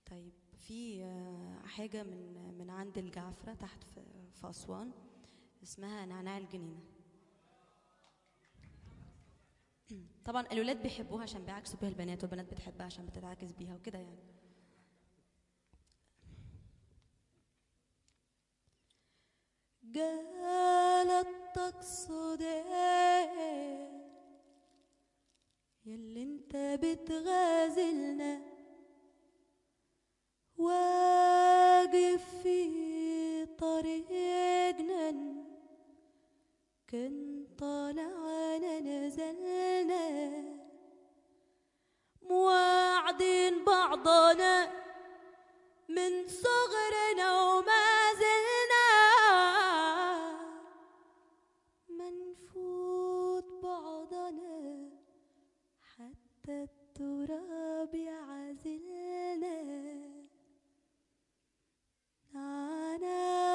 طيب في آه، حاجة من من عند الجعفرة تحت في في أسوان اسمها نعناع الجنينة طبعا الولاد بيحبوها عشان بيعكسوا بيها البنات والبنات بتحبها عشان بتتعاكس بيها وكده يعني قالت تقصد ايه ياللي انت بتغازلنا واقف في طريقنا كان طالعنا نزلنا مواعدين بعضنا من صغرنا وما زلنا منفوت بعضنا حتى التراب يعزلنا أنا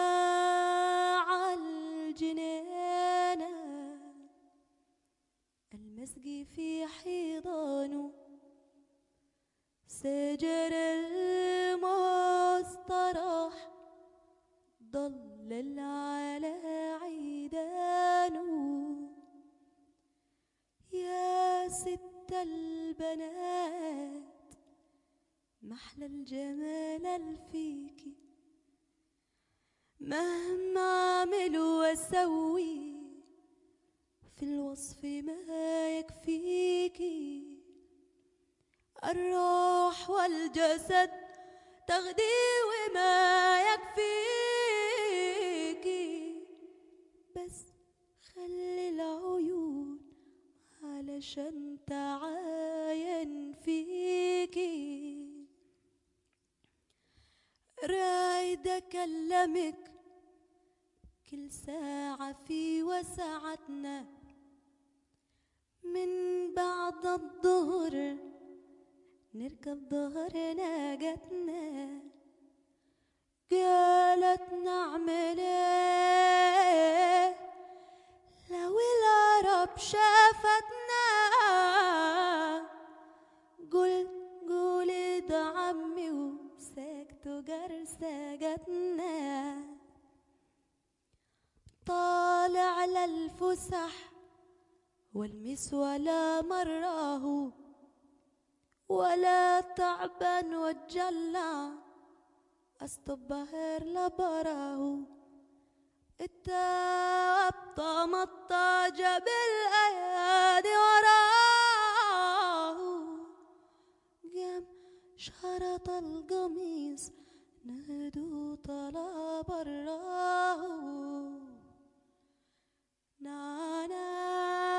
عالجنينة المسقي في حيضانه سجر المستراح ضلل على عيدانه يا ست البنات محلى الجمال الفيكي مهما اعمل واسوي في الوصف ما يكفيكي الروح والجسد تغدي وما يكفيكي بس خلي العيون علشان تعاين فيكي رايد اكلمك كل ساعة في وسعتنا من بعد الظهر نركب ظهر ناقتنا قالت نعمل ايه لو العرب شافتنا قلت قولي ده عمي وسكتوا قرسقتنا طالع للفسح والمس ولا مراه ولا تعبان واتجلى استبهر لبراه التاب طمط جاب الايادي وراه قام شرط القميص نادوا طلع براه نانا